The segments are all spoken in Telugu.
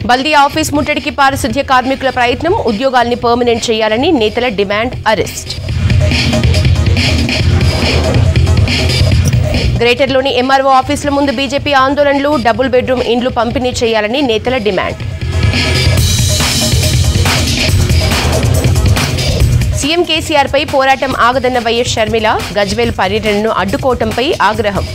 బల్దియా ఆఫీస్ ముట్టడికి పారిశుద్ధ్య కార్మికుల ప్రయత్నం ఉద్యోగాల్ని పర్మనెంట్ చేయాలని నేతల డిమాండ్ అరెస్ట్ గ్రేటర్లోని ఎంఆర్ఓ ఆఫీసుల ముందు బీజేపీ ఆందోళనలు డబుల్ బెడ్రూమ్ ఇండ్లు పంపిణీ చేయాలని నేతల డిమాండ్ సీఎం కేసీఆర్ పై పోరాటం ఆగదన్న వైఎస్ షర్మిల గజ్వేల్ పర్యటనను అడ్డుకోవటంపై ఆగ్రహం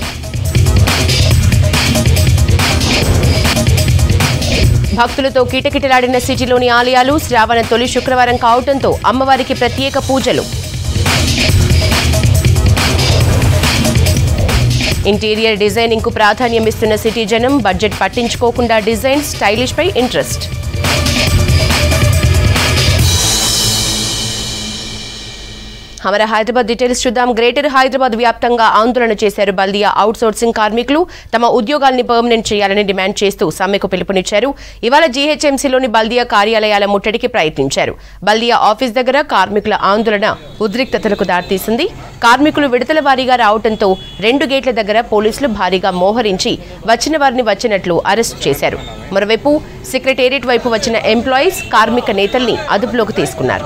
భక్తులతో కిటకిటలాడిన సిటీలోని ఆలయాలు శ్రావణ తొలి శుక్రవారం కావటంతో అమ్మవారికి ప్రత్యేక పూజలు ఇంటీరియర్ డిజైనింగ్ కు ప్రాధాన్యం ఇస్తున్న సిటీ జనం బడ్జెట్ పట్టించుకోకుండా డిజైన్ స్టైలిష్ పై ఇంట్రెస్ట్ అమర హైదరాబాద్ డీటెయిల్స్ చూద్దాం గ్రేటర్ హైదరాబాద్ వ్యాప్తంగా ఆందోళన చేశారు బల్దియా అవుట్సోర్సింగ్ కార్మికులు తమ ఉద్యోగాల్ని పర్మనెంట్ చేయాలని డిమాండ్ చేస్తూ సమ్మెకు పిలుపునిచ్చారు ఇవాళ జీహెచ్ఎంసీలోని బల్దియా కార్యాలయాల ముట్టడికి ప్రయత్నించారు బల్దియా ఆఫీస్ దగ్గర కార్మికుల ఆందోళన ఉద్రిక్తతలకు దారితీసింది కార్మికులు విడతల వారీగా రావడంతో రెండు గేట్ల దగ్గర పోలీసులు భారీగా మోహరించి వచ్చిన వారిని వచ్చినట్లు అరెస్ట్ చేశారు మరోవైపు సెక్రటేరియట్ వైపు వచ్చిన ఎంప్లాయీస్ కార్మిక నేతల్ని అదుపులోకి తీసుకున్నారు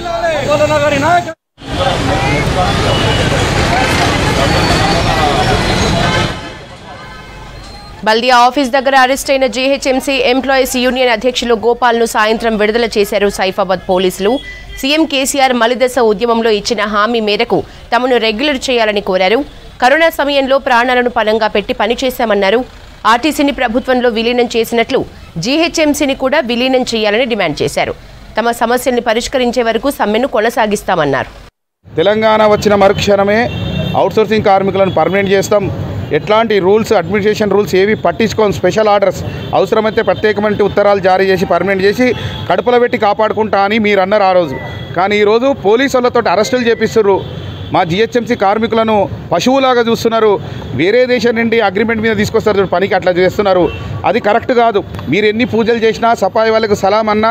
బల్దియా ఆఫీస్ దగ్గర అరెస్ట్ అయిన జీహెచ్ఎంసీ ఎంప్లాయీస్ యూనియన్ అధ్యక్షులు గోపాల్ను సాయంత్రం విడుదల చేశారు సైఫాబాద్ పోలీసులు సీఎం కేసీఆర్ మలిదశ ఉద్యమంలో ఇచ్చిన హామీ మేరకు తమను రెగ్యులర్ చేయాలని కోరారు కరోనా సమయంలో ప్రాణాలను పణంగా పెట్టి పనిచేశామన్నారు ఆర్టీసీని ప్రభుత్వంలో విలీనం చేసినట్లు జీహెచ్ఎంసీని కూడా విలీనం చేయాలని డిమాండ్ చేశారు తమ సమస్యల్ని పరిష్కరించే వరకు సమ్మెను కొనసాగిస్తామన్నారు తెలంగాణ వచ్చిన మరుక్షణమే అవుట్సోర్సింగ్ కార్మికులను పర్మనెంట్ చేస్తాం ఎట్లాంటి రూల్స్ అడ్మినిస్ట్రేషన్ రూల్స్ ఏవి పట్టించుకోని స్పెషల్ ఆర్డర్స్ అవసరమైతే ప్రత్యేకమైన ఉత్తరాలు జారీ చేసి పర్మనెంట్ చేసి కడుపులో పెట్టి కాపాడుకుంటా అని మీరు అన్నారు ఆ రోజు కానీ ఈరోజు పోలీసు వాళ్ళతో అరెస్టులు చేపిస్తున్నారు మా జిహెచ్ఎంసీ కార్మికులను పశువులాగా చూస్తున్నారు వేరే దేశం నుండి అగ్రిమెంట్ మీద తీసుకొస్తారు చూడు, పనికి అట్లా చేస్తున్నారు అది కరెక్ట్ కాదు మీరు ఎన్ని పూజలు చేసినా సఫాయి వాళ్ళకు సలాం అన్నా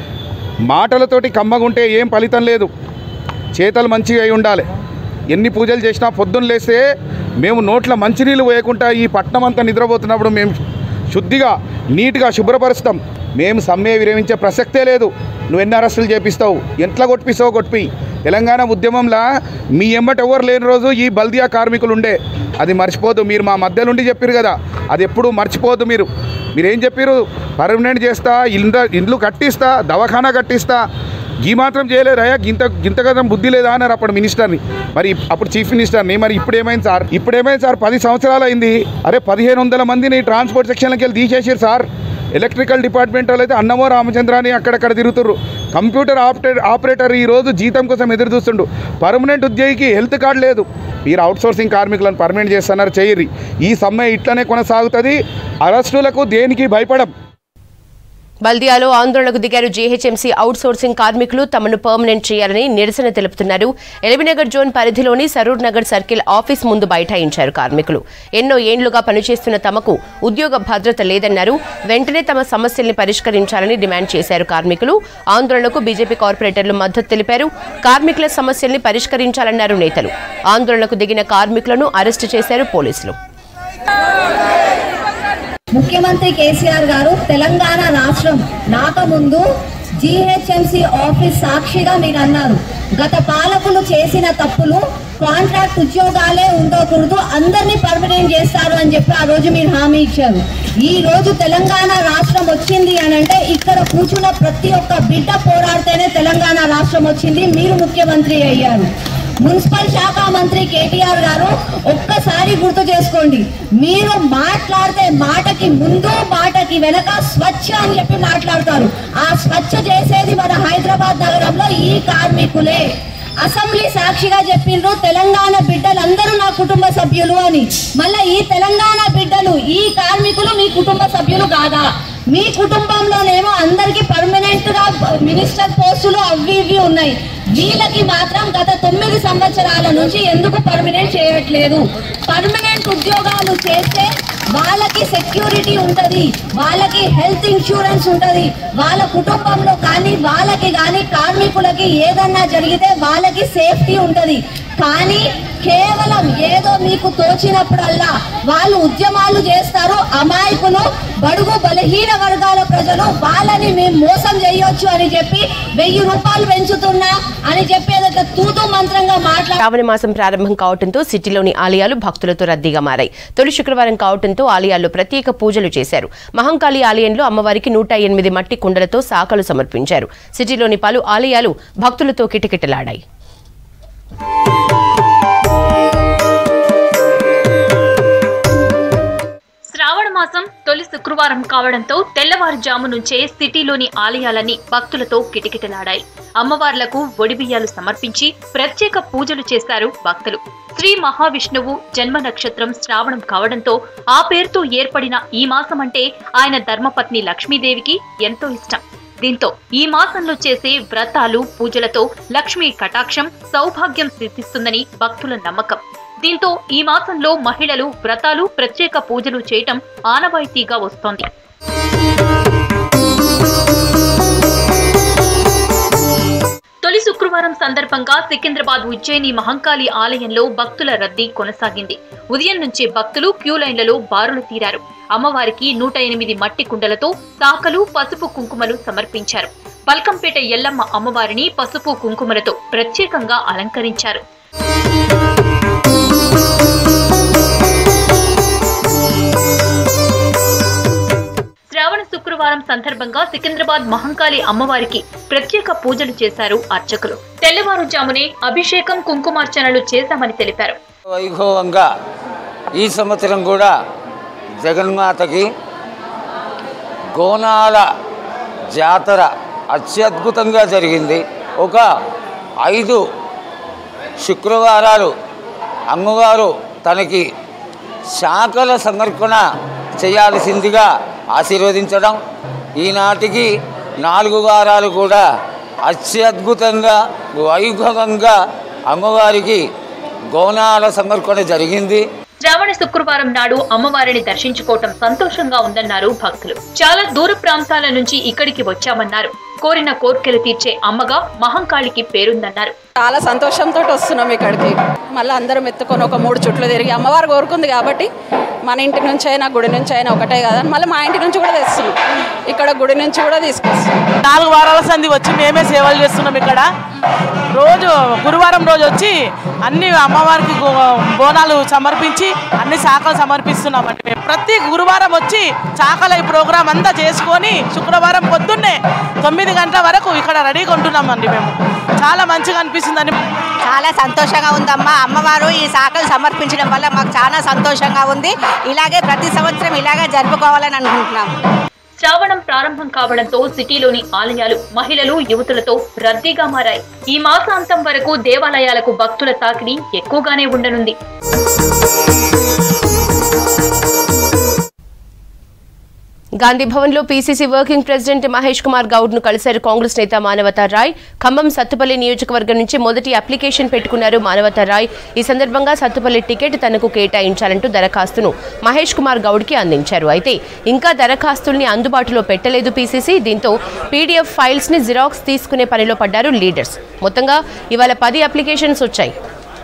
మాటలతోటి కమ్మగుంటే ఏం ఫలితం లేదు చేతలు మంచిగా అయి ఉండాలి ఎన్ని పూజలు చేసినా పొద్దున్న లేస్తే మేము నోట్ల మంచినీళ్ళు వేయకుండా ఈ పట్నం అంతా నిద్రపోతున్నప్పుడు మేము శుద్ధిగా నీట్గా శుభ్రపరుస్తాం మేము సమ్మె విరమించే ప్రసక్తే లేదు నువ్వు ఎన్ని అరెస్టులు చేపిస్తావు ఎట్లా కొట్టిస్తావు కొట్టిపి తెలంగాణ ఉద్యమంలో మీ ఎంబట ఎవరు లేని రోజు ఈ బల్దియా కార్మికులు ఉండే అది మర్చిపోదు మీరు మా మధ్య నుండి చెప్పారు కదా అది ఎప్పుడు మర్చిపోదు మీరు మీరేం చెప్పారు పర్మనెంట్ చేస్తా ఇండ్ల ఇండ్లు కట్టిస్తా దవాఖానా కట్టిస్తా ఈ మాత్రం చేయలేరయ్యా గింత గింతగతం బుద్ధి లేదా అన్నారు అప్పుడు మినిస్టర్ని మరి అప్పుడు చీఫ్ మినిస్టర్ని మరి ఇప్పుడు ఏమైంది సార్ ఇప్పుడు ఏమైంది సార్ పది సంవత్సరాలు అయింది అరే పదిహేను వందల మందిని ట్రాన్స్పోర్ట్ సెక్షన్కి వెళ్ళి తీసేసారు సార్ ఎలక్ట్రికల్ డిపార్ట్మెంట్ వాళ్ళు అయితే అన్నమో రామచంద్రాని అక్కడక్కడ తిరుగుతుర్రు కంప్యూటర్ ఆపరేటర్ ఆపరేటర్ ఈ రోజు జీతం కోసం ఎదురు చూస్తుండు పర్మనెంట్ ఉద్యోగికి హెల్త్ కార్డు లేదు మీరు అవుట్సోర్సింగ్ కార్మికులను పర్మనెంట్ చేస్తున్నారు చేయరి ఈ సమ్మె ఇట్లనే కొనసాగుతుంది అరెస్టులకు దేనికి భయపడం బల్దియాలో ఆందోళనకు దిగారు జీహెచ్ఎంసీ అవుట్ సోర్సింగ్ కార్మికులు తమను పర్మనెంట్ చేయాలని నిరసన తెలుపుతున్నారు ఎలిమినగర్ జోన్ పరిధిలోని సరూర్ నగర్ సర్కిల్ ఆఫీస్ ముందు బైఠాయించారు కార్మికులు ఎన్నో ఏండ్లుగా పనిచేస్తున్న తమకు ఉద్యోగ భద్రత లేదన్నారు వెంటనే తమ సమస్యల్ని పరిష్కరించాలని డిమాండ్ చేశారు కార్మికులు ఆందోళనకు బీజేపీ కార్పొరేటర్లు మద్దతు తెలిపారు కార్మికుల సమస్యల్ని పరిష్కరించాలన్నారు నేతలు ఆందోళనకు దిగిన కార్మికులను అరెస్టు చేశారు పోలీసులు ముఖ్యమంత్రి కేసీఆర్ గారు తెలంగాణ రాష్ట్రం రాకముందు జీహెచ్ఎంసీ ఆఫీస్ సాక్షిగా మీరు అన్నారు గత పాలకులు చేసిన తప్పులు కాంట్రాక్ట్ ఉద్యోగాలే ఉండకూడదు అందరినీ పర్మనెంట్ చేస్తారు అని చెప్పి ఆ రోజు మీరు హామీ ఇచ్చారు ఈ రోజు తెలంగాణ రాష్ట్రం వచ్చింది అని అంటే ఇక్కడ కూర్చున్న ప్రతి ఒక్క బిడ్డ పోరాడితేనే తెలంగాణ రాష్ట్రం వచ్చింది మీరు ముఖ్యమంత్రి అయ్యారు మున్సిపల్ శాఖ మంత్రి కేటీఆర్ గారు ఒక్కసారి గుర్తు చేసుకోండి మీరు మాట్లాడితే మాటకి ముందు మాటకి వెనక స్వచ్ఛ అని చెప్పి మాట్లాడతారు ఆ స్వచ్ఛ చేసేది మన హైదరాబాద్ నగరంలో ఈ కార్మికులే అసెంబ్లీ సాక్షిగా చెప్పిండ్రు తెలంగాణ బిడ్డలందరూ నా కుటుంబ సభ్యులు అని మళ్ళీ ఈ తెలంగాణ బిడ్డలు ఈ కార్మికులు మీ కుటుంబ సభ్యులు కాదా మీ కుటుంబంలోనేమో అందరికి పర్మనెంట్ గా మినిస్టర్ పోస్టులు అవి ఇవి ఉన్నాయి వీళ్ళకి మాత్రం గత తొమ్మిది సంవత్సరాల నుంచి ఎందుకు పర్మనెంట్ చేయట్లేదు పర్మనెంట్ ఉద్యోగాలు చేస్తే వాళ్ళకి సెక్యూరిటీ ఉంటది వాళ్ళకి హెల్త్ ఇన్సూరెన్స్ ఉంటది వాళ్ళ కుటుంబంలో కానీ వాళ్ళకి కానీ కార్మికులకి ఏదన్నా జరిగితే వాళ్ళకి సేఫ్టీ ఉంటది కానీ కేవలం ఏదో మీకు తోచినప్పుడల్లా వాళ్ళు ఉద్యమాలు చేస్తారు అమాయకులు బడుగు బలహీన వర్గాల ప్రజలు వాళ్ళని మేము మోసం చేయొచ్చు అని చెప్పి వెయ్యి రూపాయలు పెంచుతున్నా అని చెప్పి ఏదైతే తూతూ మంత్రంగా మాట్లాడ శ్రావణ మాసం ప్రారంభం కావడంతో సిటీలోని ఆలయాలు భక్తులతో రద్దీగా మారాయి తొలి శుక్రవారం కావడంతో ఆలయాల్లో ప్రత్యేక పూజలు చేశారు మహంకాళి ఆలయంలో అమ్మవారికి నూట ఎనిమిది మట్టి కుండలతో సాకలు సమర్పించారు సిటీలోని పలు ఆలయాలు భక్తులతో కిటకిటలాడాయి శ్రావణ మాసం తొలి శుక్రవారం కావడంతో తెల్లవారుజాము నుంచే సిటీలోని ఆలయాలన్నీ భక్తులతో కిటకిటలాడాయి అమ్మవార్లకు ఒడిబియ్యాలు సమర్పించి ప్రత్యేక పూజలు చేశారు భక్తులు శ్రీ మహావిష్ణువు జన్మ నక్షత్రం శ్రావణం కావడంతో ఆ పేరుతో ఏర్పడిన ఈ మాసం అంటే ఆయన ధర్మపత్ని లక్ష్మీదేవికి ఎంతో ఇష్టం దీంతో ఈ మాసంలో చేసే వ్రతాలు పూజలతో లక్ష్మీ కటాక్షం సౌభాగ్యం సిద్ధిస్తుందని భక్తుల నమ్మకం దీంతో ఈ మాసంలో మహిళలు వ్రతాలు ప్రత్యేక పూజలు చేయటం ఆనవాయితీగా వస్తోంది తొలి శుక్రవారం సందర్భంగా సికింద్రాబాద్ ఉజ్జయిని మహంకాళి ఆలయంలో భక్తుల రద్దీ కొనసాగింది ఉదయం నుంచే భక్తులు క్యూ లైన్లలో బారులు తీరారు అమ్మవారికి నూట ఎనిమిది మట్టి కుండలతో సాకలు పసుపు కుంకుమలు సమర్పించారు పల్కంపేట ఎల్లమ్మ అమ్మవారిని పసుపు కుంకుమలతో ప్రత్యేకంగా అలంకరించారు శ్రావణ శుక్రవారం సందర్భంగా సికింద్రాబాద్ మహంకాళి అమ్మవారికి ప్రత్యేక పూజలు చేశారు అర్చకులు తెల్లవారుజామునే అభిషేకం కుంకుమార్చనలు చేశామని తెలిపారు వైభవంగా ఈ సంవత్సరం కూడా జగన్మాతకి గోనాల జాతర అత్యద్భుతంగా జరిగింది ఒక ఐదు శుక్రవారాలు అమ్మవారు తనకి శాఖల సమర్పణ చేయాల్సిందిగా ఆశీర్వదించడం ఈనాటికి నాలుగు వారాలు కూడా అత్యద్భుతంగా వైభవంగా అమ్మవారికి గోనాల సమర్పణ జరిగింది శ్రావణ శుక్రవారం నాడు అమ్మవారిని దర్శించుకోవటం సంతోషంగా ఉందన్నారు భక్తులు చాలా దూర ప్రాంతాల నుంచి ఇక్కడికి వచ్చామన్నారు కోరిన కోర్కెలు తీర్చే అమ్మగా మహంకాళికి పేరుందన్నారు చాలా సంతోషంతో వస్తున్నాం ఇక్కడికి మళ్ళీ అందరం ఎత్తుకొని ఒక మూడు చుట్లు తిరిగి అమ్మవారు కోరుకుంది కాబట్టి మన ఇంటి నుంచి అయినా గుడి నుంచి అయినా ఒకటే కదా మళ్ళీ మా ఇంటి నుంచి కూడా తెస్తున్నాం ఇక్కడ గుడి నుంచి కూడా తీసుకొస్తాం నాలుగు వారాల సంది వచ్చి మేమే సేవలు చేస్తున్నాం ఇక్కడ రోజు గురువారం రోజు వచ్చి అన్ని అమ్మవారికి గు- బోనాలు సమర్పించి అన్ని శాఖలు సమర్పిస్తున్నామండి మేము ప్రతి గురువారం వచ్చి శాఖల ఈ ప్రోగ్రాం అంతా చేసుకొని శుక్రవారం పొద్దున్నే తొమ్మిది గంటల వరకు ఇక్కడ రెడీగా ఉంటున్నామండి మేము చాలా మంచిగా అనిపిస్తుందండి చాలా సంతోషంగా ఉందమ్మా అమ్మవారు ఈ శాఖలు సమర్పించడం వల్ల మాకు చాలా సంతోషంగా ఉంది ఇలాగే ప్రతి సంవత్సరం ఇలాగే జరుపుకోవాలని అనుకుంటున్నాం శ్రావణం ప్రారంభం కావడంతో సిటీలోని ఆలయాలు మహిళలు యువతులతో రద్దీగా మారాయి ఈ మాసాంతం వరకు దేవాలయాలకు భక్తుల తాకిడి ఎక్కువగానే ఉండనుంది గాంధీ భవన్లో PCC working president Mahesh Kumar Goud ను కలిశారు కాంగ్రెస్ నేత మానవతా రాయ్ ఖమ్మం సత్తుపల్లి నియోజకవర్గం నుంచి మొదటి అప్లికేషన్ పెట్టుకున్నారు మానవతా రాయ్ ఈ సందర్భంగా సత్తుపల్లి టికెట్ తనకు కేటాయించాలంటూ దరఖాస్తును మహేష్ కుమార్ గౌడ్ కి అందించారు అయితే ఇంకా దరఖాస్తుల్ని అందుబాటులో పెట్టలేదు పీసీసీ దీంతో పీడీఎఫ్ ఫైల్స్ ని జిరాక్స్ తీసుకునే పనిలో పడ్డారు లీడర్స్ మొత్తంగా ఇవాళ పది అప్లికేషన్స్ వచ్చాయి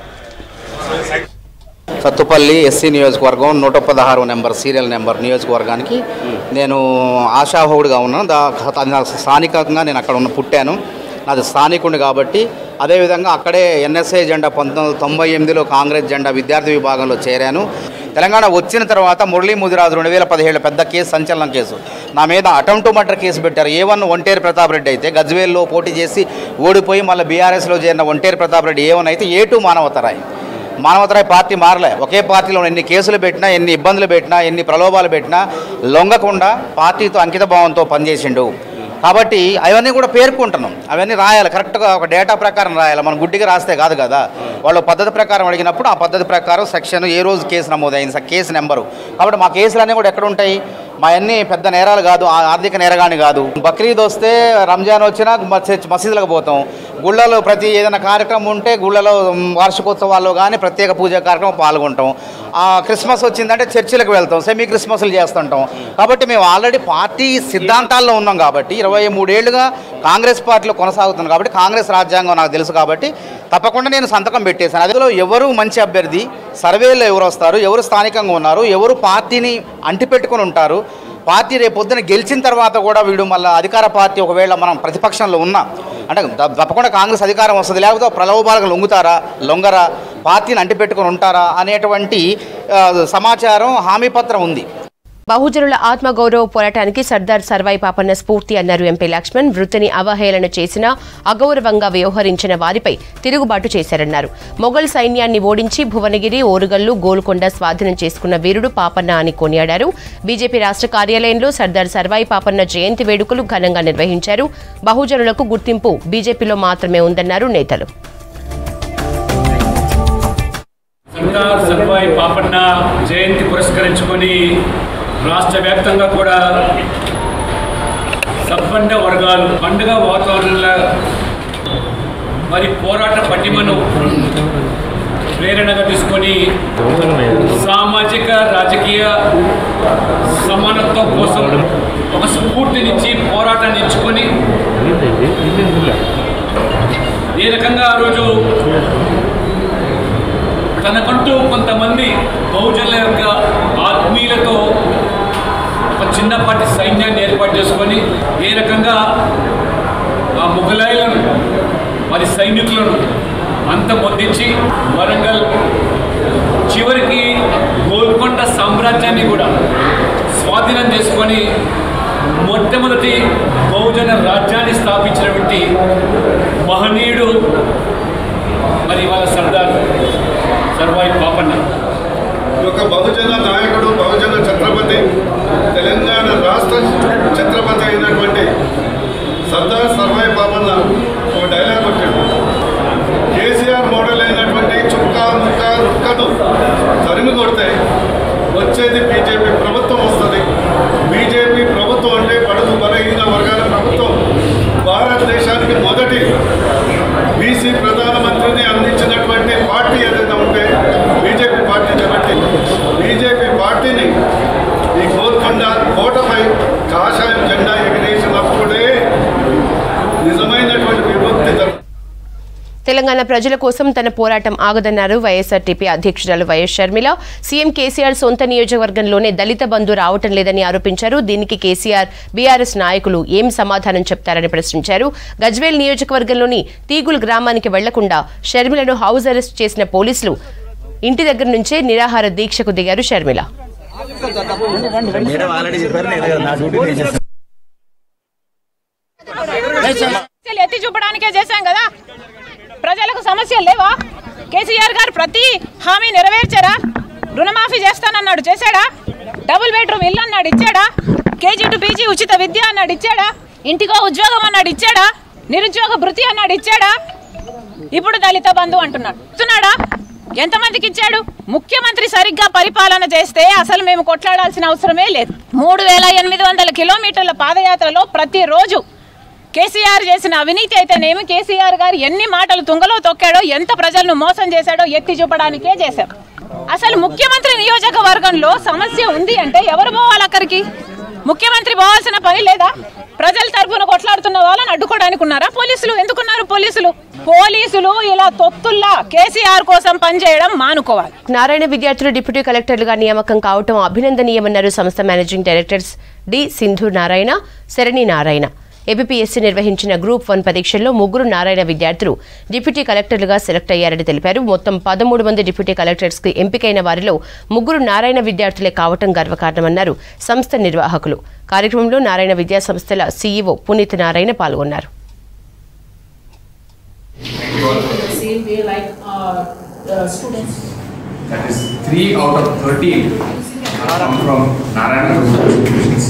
సత్తుపల్లి ఎస్సీ నియోజకవర్గం నూట పదహారు నెంబర్ సీరియల్ నెంబర్ నియోజకవర్గానికి నేను ఆశాభవుడిగా ఉన్నాను దా అది నాకు స్థానికంగా నేను అక్కడ ఉన్న పుట్టాను నాది స్థానికుడిని కాబట్టి అదేవిధంగా అక్కడే ఎన్ఎస్ఏ జెండా పంతొమ్మిది వందల తొంభై ఎనిమిదిలో కాంగ్రెస్ జెండా విద్యార్థి విభాగంలో చేరాను తెలంగాణ వచ్చిన తర్వాత మురళీ ముదిరాజు రెండు వేల పదిహేడు పెద్ద కేసు సంచలనం కేసు నా మీద అటెంప్ట్ టు మర్డర్ కేసు పెట్టారు ఏ వన్ ఒంటేరు ప్రతాప్ రెడ్డి అయితే గజ్వేల్లో పోటీ చేసి ఓడిపోయి మళ్ళీ బీఆర్ఎస్లో చేరిన ఒంటేరు ప్రతాప్ రెడ్డి ఏ వన్ అయితే ఏ టూ మానవతరాయి మానవతరాయ్ పార్టీ మారలే ఒకే పార్టీలో ఎన్ని కేసులు పెట్టినా ఎన్ని ఇబ్బందులు పెట్టినా ఎన్ని ప్రలోభాలు పెట్టినా లొంగకుండా పార్టీతో అంకిత భావంతో పనిచేసిండు కాబట్టి అవన్నీ కూడా పేర్కొంటున్నాం అవన్నీ రాయాలి కరెక్ట్గా ఒక డేటా ప్రకారం రాయాలి మనం గుడ్డిగా రాస్తే కాదు కదా వాళ్ళు పద్ధతి ప్రకారం అడిగినప్పుడు ఆ పద్ధతి ప్రకారం సెక్షన్ ఏ రోజు కేసు నమోదైంది స- కేసు నెంబరు కాబట్టి మా కేసులన్నీ కూడా ఎక్కడ ఉంటాయి మా అన్ని పెద్ద నేరాలు కాదు ఆ- ఆర్థిక నేరగాని కాదు బక్రీద్ వస్తే రంజాన్ వచ్చినా మసీ- మసీదులకు పోతాం గుళ్ళలో ప్రతి ఏదైనా కార్యక్రమం ఉంటే గుళ్ళలో మ్, వార్షికోత్సవాల్లో కానీ ప్రత్యేక పూజా కార్యక్రమం పాల్గొంటాం ఆ క్రిస్మస్ వచ్చిందంటే చర్చిలకు వెళ్తాం సెమీ క్రిస్మస్లు చేస్తుంటాం కాబట్టి మేము ఆల్రెడీ పార్టీ సిద్ధాంతాల్లో ఉన్నాం కాబట్టి ఇరవై మూడేళ్లుగా కాంగ్రెస్ పార్టీలో కొనసాగుతున్నాం కాబట్టి కాంగ్రెస్ రాజ్యాంగం నాకు తెలుసు కాబట్టి తప్పకుండా నేను సంతకం పెట్టేశాను అందులో ఎవరు మంచి అభ్యర్థి సర్వేలో ఎవరు వస్తారు ఎవరు స్థానికంగా ఉన్నారు ఎవరు పార్టీని అంటిపెట్టుకుని ఉంటారు పార్టీ రేపు పొద్దున గెలిచిన తర్వాత కూడా వీడు మళ్ళీ అధికార పార్టీ ఒకవేళ మనం ప్రతిపక్షంలో ఉన్నా అంటే ద- తప్పకుండా కాంగ్రెస్ అధికారం వస్తుంది లేకపోతే ప్రలోభాలకు లొంగుతారా లొంగరా పార్టీని అంటిపెట్టుకొని ఉంటారా అనేటువంటి ఆ, సమాచారం హామీ పత్రం ఉంది బహుజనుల ఆత్మగౌరవ పోరాటానికి సర్దార్ సర్వాయి పాపన్న స్ఫూర్తి అన్నారు ఎంపీ లక్ష్మణ్ వృత్తిని అవహేళన చేసిన అగౌరవంగా వ్యవహరించిన వారిపై తిరుగుబాటు చేశారన్నారు మొఘల్ సైన్యాన్ని ఓడించి భువనగిరి ఓరుగల్లు గోల్కొండ స్వాధీనం చేసుకున్న వీరుడు పాపన్న అని కొనియాడారు బీజేపీ రాష్ట్ర కార్యాలయంలో సర్దార్ సర్వాయి పాపన్న జయంతి వేడుకలు ఘనంగా నిర్వహించారు బహుజనులకు గుర్తింపు బీజేపీలో మాత్రమే ఉందన్నారు నేతలు సర్దార్ సర్వాయి పాపన్న జయంతి పురస్కరించుకొని రాష్ట్ర వ్యాప్తంగా కూడా సబ్బండ వర్గాలు పండుగ వాతావరణంలో మరి పోరాట పటిమను ప్రేరణగా తీసుకొని సామాజిక రాజకీయ సమానత్వం కోసం ఒక స్ఫూర్తినిచ్చి పోరాటాన్ని ఎంచుకొని ఏ రకంగా ఆ రోజు తనకంటూ కొంతమంది బహుజనుల యొక్క ఆత్మీయులతో ఒక చిన్నపాటి సైన్యాన్ని ఏర్పాటు చేసుకొని ఏ రకంగా ఆ ముఘలాయులను వారి సైనికులను అంతమొందించి వరంగల్ చివరికి గోల్కొండ సామ్రాజ్యాన్ని కూడా స్వాధీనం చేసుకొని మొట్టమొదటి బహుజన రాజ్యాన్ని స్థాపించినటువంటి మహనీయుడు మరి వాళ్ళ సర్దార్ సర్వాయి పాపన్న ఒక బహుజన నాయకుడు బహుజన ఛత్రపతి తెలంగాణ రాష్ట్ర ఛత్రపతి అయినటువంటి సర్దార్ సర్వాయి పాపన్న ఒక డైలాగ్ కొట్టాడు కేసీఆర్ మోడల్ అయినటువంటి చుక్క ముక్క రుక్కదు తరిమి కొడితే వచ్చేది బీజేపీ ప్రభుత్వం వస్తుంది బీజేపీ ప్రభుత్వం అంటే పడుగు బలహీన వర్గాల ప్రభుత్వం భారతదేశానికి మొదటి బీసీ ప్రధానమంత్రిని అందించినటువంటి పార్టీ ఏదైనా ఉంటే బీజేపీ పార్టీ కాబట్టి బీజేపీ పార్టీని ఈ గోల్కొండ కోటపై కాషాయం జెండా ఎగిరేసినప్పుడే నిజమైనటువంటి విముక్తి జరుగుతుంది తెలంగాణ ప్రజల కోసం తన పోరాటం ఆగదన్నారు వైఎస్ఆర్టీపీ అధ్యక్షురాలు వైఎస్ షర్మిల సీఎం కేసీఆర్ సొంత నియోజకవర్గంలోనే దళిత బంధు రావటం లేదని ఆరోపించారు దీనికి కేసీఆర్ బీఆర్ఎస్ నాయకులు ఏం సమాధానం చెప్తారని ప్రశ్నించారు గజ్వేల్ నియోజకవర్గంలోని తీగుల్ గ్రామానికి వెళ్లకుండా షర్మిలను హౌస్ అరెస్ట్ చేసిన పోలీసులు ఇంటి దగ్గర నుంచే నిరాహార దీక్షకు దిగారు షర్మిల సమస్యలు ఎత్తి చూపడానికే చేశాం కదా ప్రజలకు సమస్యలు లేవా కేసీఆర్ గారు ప్రతి హామీ నెరవేర్చారా రుణమాఫీ చేస్తానన్నాడు చేశాడా డబుల్ బెడ్రూమ్ ఇల్లు అన్నాడు ఇచ్చాడా కేజీ టు పీజీ ఉచిత విద్య అన్నాడు ఇచ్చాడా ఇంటికో ఉద్యోగం అన్నాడు ఇచ్చాడా నిరుద్యోగ భృతి అన్నాడు ఇచ్చాడా ఇప్పుడు దళిత బంధు అంటున్నాడు ఇస్తున్నాడా ఎంతమందికి ఇచ్చాడు ముఖ్యమంత్రి సరిగ్గా పరిపాలన చేస్తే అసలు మేము కొట్లాడాల్సిన అవసరమే లేదు మూడు వేల ఎనిమిది వందల కిలోమీటర్ల పాదయాత్రలో ప్రతిరోజు కేసీఆర్ చేసిన అవినీతి అయితేనేమి కేసీఆర్ గారు ఎన్ని మాటలు తుంగలో తొక్కాడో ఎంత ప్రజలను మోసం చేశాడో ఎత్తి చూపడానికే చేశారు అసలు ముఖ్యమంత్రి నియోజకవర్గంలో సమస్య ఉంది అంటే ఎవరు పోవాలి అక్కడికి ముఖ్యమంత్రి పోవాల్సిన పని లేదా ప్రజల తరఫున కొట్లాడుతున్న వాళ్ళని అడ్డుకోవడానికి ఉన్నారా పోలీసులు ఎందుకున్నారు పోలీసులు పోలీసులు ఇలా తొత్తుల్లా కేసీఆర్ కోసం పనిచేయడం మానుకోవాలి నారాయణ విద్యార్థులు డిప్యూటీ కలెక్టర్లుగా నియామకం కావటం అభినందనీయమన్నారు సంస్థ managing directors D Sindhu Narayana Sharani Narayana APPSC నిర్వహించిన గ్రూప్ వన్ పరీక్షల్లో ముగ్గురు నారాయణ విద్యార్థులు డిప్యూటీ కలెక్టర్లుగా సెలెక్ట్ అయ్యారని తెలిపారు మొత్తం పదమూడు మంది డిప్యూటీ కలెక్టర్స్ కి ఎంపికైన వారిలో ముగ్గురు నారాయణ విద్యార్థులే కావటం గర్వకారణమన్నారు సంస్థ నిర్వాహకులు కార్యక్రమంలో నారాయణ విద్యా సంస్థల సీఈఓ పునీత్ నారాయణ పాల్గొన్నారు same way like uh, uh, students. That is 3 out of 13 come from Narayana Group institutions.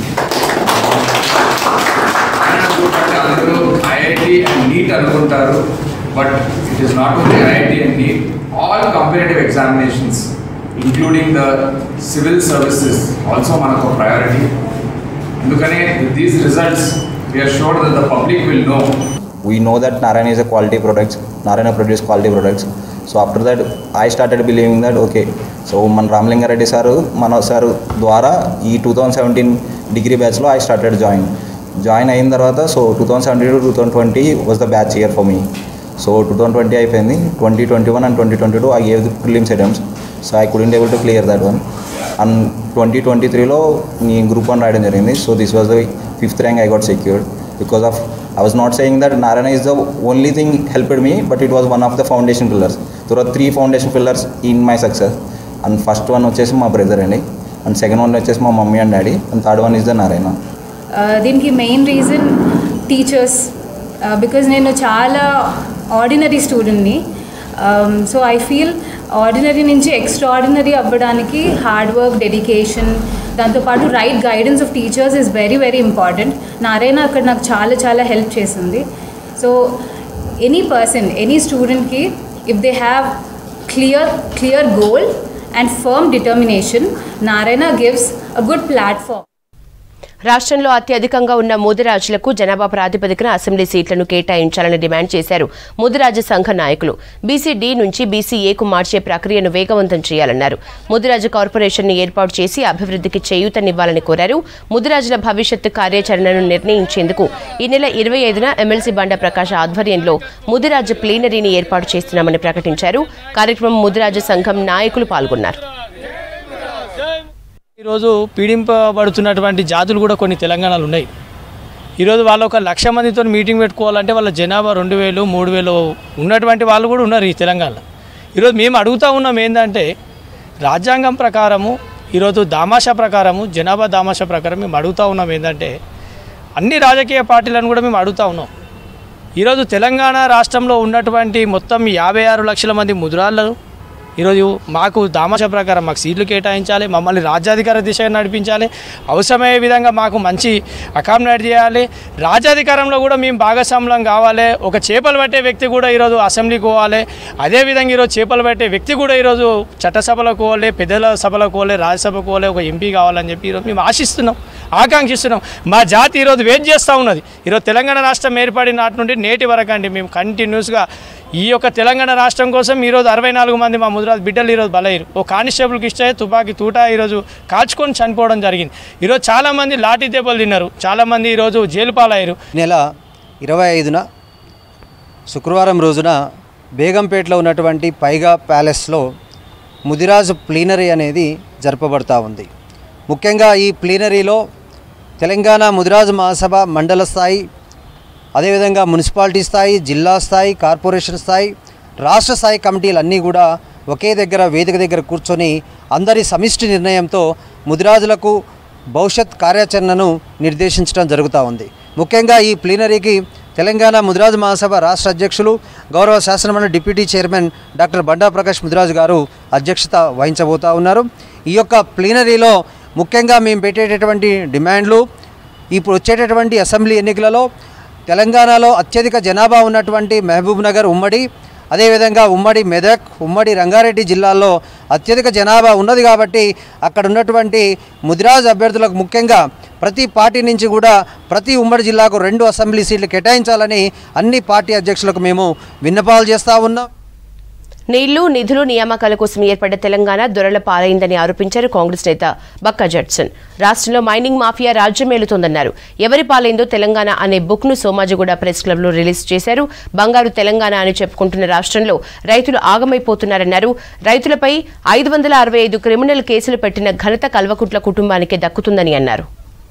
Narayana Group అంటే అందరూ ఐఐటి అండ్ నీట్ అనుకుంటారు but it is not only IIT and NEET all comparative examinations including the civil services also మనకు ప్రయారిటీ అందుకనే these results we are sure that the public will know we know that Narayana is a quality products. Narayana produce quality products. So after that, I started believing that okay, so మన రామలింగారెడ్డి సారు మన సార్ ద్వారా ఈ టూ థౌజండ్ సెవెంటీన్ డిగ్రీ బ్యాచ్లో ఐ స్టార్టెడ్ జాయిన్ జాయిన్ అయిన తర్వాత so two thousand seventeen to two thousand twenty was the batch year for me so two thousand twenty అయిపోయింది twenty twenty one and twenty twenty two I gave the prelims attempts so I couldn't able to clear that one and twenty twenty త్రీలో నీ గ్రూప్ వన్ రాయడం జరిగింది so this was the fifth rank I got secured because of I was not saying that Narayana is the only thing helped me but it was one of the foundation pillars there are three foundation pillars in my success and first one వచ్చేసి మా బ్రదర్ అండి అండ్ సెకండ్ వన్ వచ్చేసి మా mummy and daddy and third one is the Narayana Uh, దీనికి మెయిన్ రీజన్ టీచర్స్ బికాజ్ నేను చాలా ఆర్డినరీ స్టూడెంట్ని సో ఐ ఫీల్ ఆర్డినరీ నుంచి ఎక్స్ట్రాడినరీ అవ్వడానికి హార్డ్ వర్క్ డెడికేషన్ దాంతోపాటు right guidance of teachers is very very important Narayana అక్కడ నాకు చాలా చాలా హెల్ప్ చేసింది సో ఎనీ పర్సన్ ఎనీ స్టూడెంట్కి if they have clear clear goal and firm determination Narayana gives a good platform రాష్ట్రంలో అత్యధికంగా ఉన్న ముదిరాజులకు జనాభా ప్రాతిపదికన అసెంబ్లీ సీట్లను కేటాయించాలని డిమాండ్ చేశారు ముదిరాజు సంఘ నాయకులు బీసీ డి నుంచి బీసీ ఏకు మార్చే ప్రక్రియను వేగవంతం చేయాలన్నారు ముదిరాజు కార్పొరేషన్ ని ఏర్పాటు చేసి అభివృద్ధికి చేయూతనివ్వాలని కోరారు ముదిరాజుల భవిష్యత్తు కార్యాచరణను నిర్ణయించేందుకు ఈ నెల ఇరవై ఐదున ఎమ్మెల్సీ బండ ప్రకాష్ ఆధ్వర్యంలో ముదిరాజు ప్లీనరీని ఏర్పాటు చేస్తున్నామని ప్రకటించారు కార్యక్రమం ముదిరాజు సంఘం నాయకులు పాల్గొన్నారు ఈరోజు పీడింపబడుతున్నటువంటి జాతులు కూడా కొన్ని తెలంగాణలో ఉన్నాయి ఈరోజు వాళ్ళు ఒక లక్ష మందితో మీటింగ్ పెట్టుకోవాలంటే వాళ్ళ జనాభా రెండు వేలు మూడు వేలు ఉన్నటువంటి వాళ్ళు కూడా ఉన్నారు ఈ తెలంగాణలో ఈరోజు మేము అడుగుతా ఉన్నాం ఏంటంటే రాజ్యాంగం ప్రకారము ఈరోజు దామాషా ప్రకారము జనాభా దామాషా ప్రకారం మేము అడుగుతా ఉన్నాం ఏంటంటే అన్ని రాజకీయ పార్టీలను కూడా మేము అడుగుతా ఉన్నాం ఈరోజు తెలంగాణ రాష్ట్రంలో ఉన్నటువంటి మొత్తం యాభై ఆరు లక్షల మంది ముద్రాళ్ళు ఈరోజు మాకు దామాషా ప్రకారం మాకు సీట్లు కేటాయించాలి మమ్మల్ని రాజ్యాధికార దిశగా నడిపించాలి అవసరమయ్యే విధంగా మాకు మంచి అకామిడేట్ చేయాలి రాజ్యాధికారంలో కూడా మేము భాగస్వామ్యం కావాలి ఒక చేపలు పట్టే వ్యక్తి కూడా ఈరోజు అసెంబ్లీకి పోవాలి అదేవిధంగా ఈరోజు చేపలు పట్టే వ్యక్తి కూడా ఈరోజు చట్టసభలకు పోవాలి పెద్దల సభలకు పోవాలి రాజ్యసభకు పోవాలి ఒక ఎంపీ కావాలని చెప్పి ఈరోజు మేము ఆశిస్తున్నాం ఆకాంక్షిస్తున్నాం మా జాతి ఈరోజు వెయిట్ చేస్తూ ఉన్నది ఈరోజు తెలంగాణ రాష్ట్రం ఏర్పడిన నాటి నుండి నేటి వరకు అండి మేము కంటిన్యూస్గా ఈ యొక్క తెలంగాణ రాష్ట్రం కోసం ఈరోజు అరవై నాలుగు మంది మా ముద్రాజు బిడ్డలు ఈరోజు బలయ్యారు ఓ కానిస్టేబుల్కి ఇస్తే తుపాకీ తూట ఈరోజు కాల్చుకొని చనిపోవడం జరిగింది ఈరోజు చాలామంది లాఠీ దెబ్బలు తిన్నారు చాలామంది ఈరోజు జైలు పాలయ్యారు నెల ఇరవై ఐదున శుక్రవారం రోజున బేగంపేటలో ఉన్నటువంటి పైగా ప్యాలెస్లో ముదిరాజు ప్లీనరీ అనేది జరపబడతా ఉంది ముఖ్యంగా ఈ ప్లీనరీలో తెలంగాణ ముదిరాజు మహాసభ మండల స్థాయి అదేవిధంగా మున్సిపాలిటీ స్థాయి జిల్లా స్థాయి కార్పొరేషన్ స్థాయి రాష్ట్ర స్థాయి కమిటీలన్నీ కూడా ఒకే దగ్గర వేదిక దగ్గర కూర్చొని అందరి సమిష్టి నిర్ణయంతో ముదిరాజులకు భవిష్యత్ కార్యాచరణను నిర్దేశించడం జరుగుతూ ఉంది ముఖ్యంగా ఈ ప్లీనరీకి తెలంగాణ ముదిరాజు మహాసభ రాష్ట్ర అధ్యక్షులు గౌరవ శాసనమండలి deputy chairman doctor Banda Prakash Mudiraju గారు అధ్యక్షత వహించబోతా ఉన్నారు ఈ యొక్క ప్లీనరీలో ముఖ్యంగా మేము పెట్టేటటువంటి డిమాండ్లు ఇప్పుడు వచ్చేటటువంటి అసెంబ్లీ ఎన్నికలలో తెలంగాణలో అత్యధిక జనాభా ఉన్నటువంటి మహబూబ్ నగర్ ఉమ్మడి అదేవిధంగా ఉమ్మడి మెదక్ ఉమ్మడి రంగారెడ్డి జిల్లాల్లో అత్యధిక జనాభా ఉన్నది కాబట్టి అక్కడ ఉన్నటువంటి ముదిరాజ్ అభ్యర్థులకు ముఖ్యంగా ప్రతి పార్టీ నుంచి కూడా ప్రతి ఉమ్మడి జిల్లాకు రెండు అసెంబ్లీ సీట్లు కేటాయించాలని అన్ని పార్టీ అధ్యక్షులకు మేము విన్నపాలు చేస్తూ ఉన్నాం నీళ్లు నిధులు నియామకాల కోసం ఏర్పడ్డ తెలంగాణ దొరల పాలైందని ఆరోపించారు కాంగ్రెస్ నేత బక్కా జడ్సన్ రాష్ట్రంలో మైనింగ్ మాఫియా రాజ్యమేలుతోందన్నారు ఎవరి పాలైందో తెలంగాణ అనే బుక్ ను సోమాజిగూడ ప్రెస్ క్లబ్ లో రిలీజ్ చేశారు బంగారు తెలంగాణ అని చెప్పుకుంటున్న రాష్ట్రంలో రైతులు ఆగమైపోతున్నారన్నారు రైతులపై ఐదు వందల అరవై ఐదు క్రిమినల్ కేసులు పెట్టిన ఘనత కల్వకుట్ల కుటుంబానికే దక్కుతుందని అన్నారు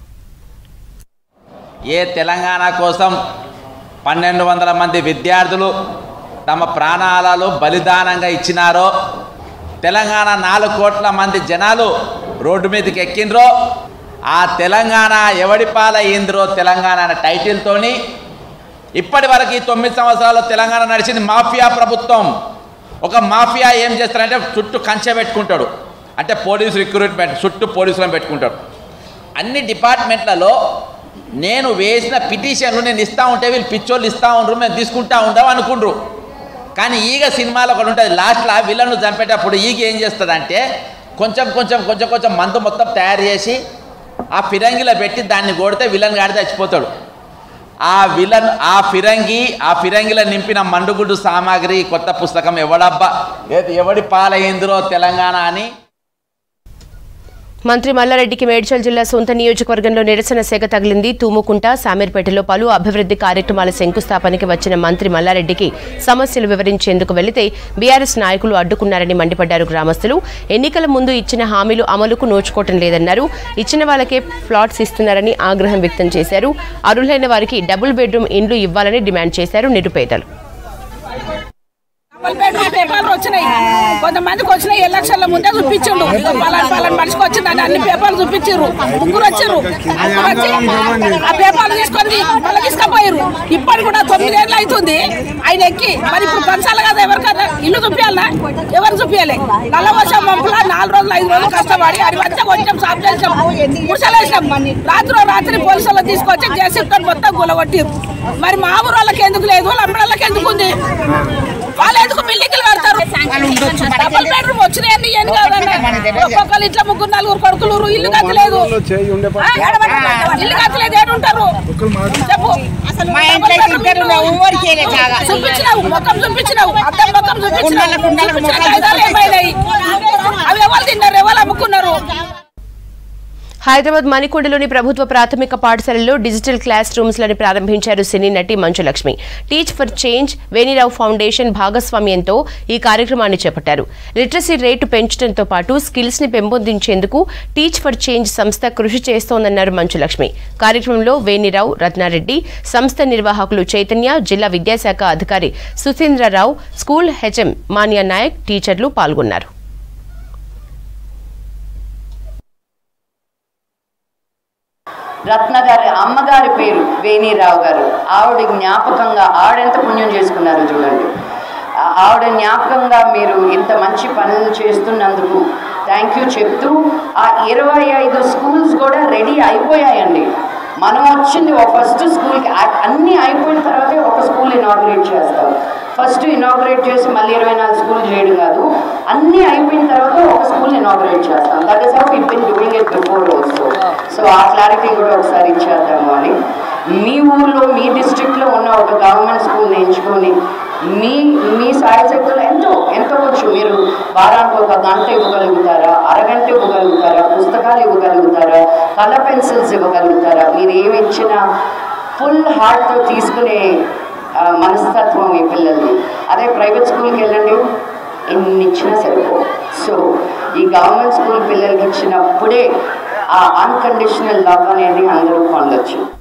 ఏ తెలంగాణ కోసం పన్నెండు వందల మంది విద్యార్థులు తమ ప్రాణాలను బలిదానంగా ఇచ్చినారో తెలంగాణ నాలుగు కోట్ల మంది జనాలు రోడ్డు మీదకి ఎక్కిండ్రో ఆ తెలంగాణ ఎవడి పాలయ్యిందిరో తెలంగాణ అనే టైటిల్తోని ఇప్పటి వరకు ఈ తొమ్మిది సంవత్సరాలు తెలంగాణ నడిచింది మాఫియా ప్రభుత్వం ఒక మాఫియా ఏం చేస్తారంటే చుట్టూ కంచె పెట్టుకుంటాడు అంటే పోలీసు రిక్రూట్మెంట్ చుట్టూ పోలీసులను పెట్టుకుంటాడు అన్ని డిపార్ట్మెంట్లలో నేను వేసిన పిటిషన్లు నేను ఇస్తూ ఉంటే వీళ్ళు పిచ్చోళ్ళు ఇస్తూ ఉండరు మేము తీసుకుంటా ఉండాం అనుకుండ్రు కానీ ఈగ సినిమాలో ఒకటి ఉంటుంది లాస్ట్లో విలన్ను చంపేటప్పుడు ఈగ ఏం చేస్తుందంటే కొంచెం కొంచెం కొంచెం కొంచెం మందు మొత్తం తయారు చేసి ఆ ఫిరంగిలో పెట్టి దాన్ని కొడితే విలన్ గాడి చచ్చిపోతాడు ఆ విలన్ ఆ ఫిరంగి ఆ ఫిరంగిలో నింపిన మండుగుడ్డు సామాగ్రి కొత్త పుస్తకం ఎవడబ్బా ఏది ఎవడి పాలయ్యిందిరో తెలంగాణ అని మంత్రి మల్లారెడ్డికి మేడ్చల్ జిల్లా సొంత నియోజకవర్గంలో నిరసన సెగ తగిలింది తూముకుంట శామీర్పేటలో పలు అభివృద్ధి కార్యక్రమాల శంకుస్థాపనకి వచ్చిన మంత్రి మల్లారెడ్డికి సమస్యలు వివరించేందుకు వెళితే బీఆర్ఎస్ నాయకులు అడ్డుకున్నారని మండిపడ్డారు గ్రామస్తులు ఎన్నికల ముందు ఇచ్చిన హామీలు అమలుకు నోచుకోవటం లేదన్నారు ఇచ్చిన వాళ్ళకే ఫ్లాట్స్ ఇస్తున్నారని ఆగ్రహం వ్యక్తం చేశారు అర్హులైన వారికి డబుల్ బెడ్రూమ్ ఇండ్లు ఇవ్వాలని డిమాండ్ చేశారు నిరుపేదలు డబుల్ బెడ్రూమ్ పేపర్లు వచ్చినాయి కొంతమందికి వచ్చినాయి ఎలక్షన్ల ముందే చూపించిండు ఇక పలాన్ పలాన్ మనిషికి వచ్చిందని అన్ని పేపర్లు చూపించారు ముగ్గురు వచ్చారు ముగ్గురు వచ్చి ఆ పేపర్లు తీసుకొని మళ్ళీ తీసుకుపోయారు ఇప్పటి కూడా తొమ్మిదేళ్ళు అవుతుంది ఆయన ఎక్కి మరి ఇప్పుడు పంచాలి కదా ఎవరికన్నా ఇల్లు చూపించాలా ఎవరు చూపించాలి నల్లవశం పంపులా నాలుగు రోజులు ఐదు రోజులు కష్టపడి అది వచ్చా కొంచెం సాఫ్ చేసాం ముసలేసాం రాత్రి రాత్రి పోలీసులు తీసుకొచ్చి జేసీతో మొత్తం గులగొట్టిరు మరి మా ఊరు వాళ్ళకి ఎందుకు లేదు లంబడోళ్ళకి ఎందుకు ఉంది వాళ్ళు ఎందుకు బిల్డింగ్లు పెడతారు డబుల్ బెడ్రూమ్ వచ్చినాయని ఏం కాదన్న ఒక్కొక్కరు ఇట్లా ముగ్గురు నలుగురు కొడుకులు ఇల్లు కట్టలేదు ఆ, ఇల్లు కట్టలేదు ఏడు ఉంటారు చెప్పు మా ఇంట్లో ఇద్దరు ఉన్నాం, ఊరికి వెళ్ళే జాగా. చూపించినావు మొక్కం చూపించినావు అద్దం మొక్కం చూపించినావు చూపించిన కాగితాలు ఏమైనాయి అవి ఎవరు తిన్నారు ఎవరు అమ్ముకున్నారు హైదరాబాద్ మణికొండలోని ప్రభుత్వ ప్రాథమిక పాఠశాలలో డిజిటల్ క్లాస్ రూమ్స్ లను ప్రారంభించారు సినీ నటి Manchu Lakshmi teach for change Veni Rao foundation భాగస్వామ్యంతో ఈ కార్యక్రమాన్ని చేపట్టారు లిటరసీ రేటు పెంచడంతో పాటు స్కిల్స్ ని పెంపొందించేందుకు టీచ్ ఫర్ చేంజ్ సంస్థ కృషి చేస్తోందన్నారు మంచులక్ష్మి కార్యక్రమంలో వేణిరావు రత్నారెడ్డి సంస్థ నిర్వాహకులు చైతన్య జిల్లా విద్యాశాఖ అధికారి సుధీంద్రరావు స్కూల్ హెచ్ఎం మాన్యా నాయక్ టీచర్లు పాల్గొన్నారు రత్న గారి అమ్మగారి పేరు వేణీరావు గారు ఆవిడ జ్ఞాపకంగా ఆవిడెంత పుణ్యం చేసుకున్నారు చూడండి ఆ- ఆవిడ జ్ఞాపకంగా మీరు ఇంత మంచి పనులు చేస్తున్నందుకు థ్యాంక్ యూ చెప్తూ ఆ ఇరవై ఐదు స్కూల్స్ కూడా రెడీ అయిపోయాయండి మనం వచ్చింది ఒక ఫస్ట్ స్కూల్కి ఆ- అన్నీ అయిపోయిన తర్వాతే ఒక స్కూల్ ఇనాగ్రేట్ చేస్తాం ఫస్ట్ ఇనాగ్రేట్ చేసి మళ్ళీ ఇరవై నాలుగు స్కూల్ చేయడం కాదు అన్నీ అయిపోయిన తర్వాత ఒక స్కూల్ ఇనాగ్రేట్ చేస్తాం that is how we been doing it before also so ఆ క్లారిటీ కూడా ఒకసారి ఇచ్చేద్దాము అని మీ ఊర్లో మీ డిస్ట్రిక్ట్లో ఉన్న ఒక గవర్నమెంట్ స్కూల్ని ఎంచుకొని మీ మీ సాయశక్తులు ఎంతో ఎంతో కొంచెం మీరు వారానికి ఒక గంట ఇవ్వగలుగుతారా అరగంట ఇవ్వగలుగుతారా పుస్తకాలు ఇవ్వగలుగుతారా కలర్ పెన్సిల్స్ ఇవ్వగలుగుతారా మీరు ఏమి ఇచ్చినా ఫుల్ హార్ట్తో తీసుకునే ఆ, మనస్తత్వం ఈ పిల్లల్ని అదే ప్రైవేట్ స్కూల్కి వెళ్ళండి ఎన్ని ఇచ్చినా సరిపో సో ఈ గవర్నమెంట్ స్కూల్ పిల్లలకి ఇచ్చినప్పుడే ఆ అన్కండిషనల్ లవ్ అనేది అందరూ పొందొచ్చు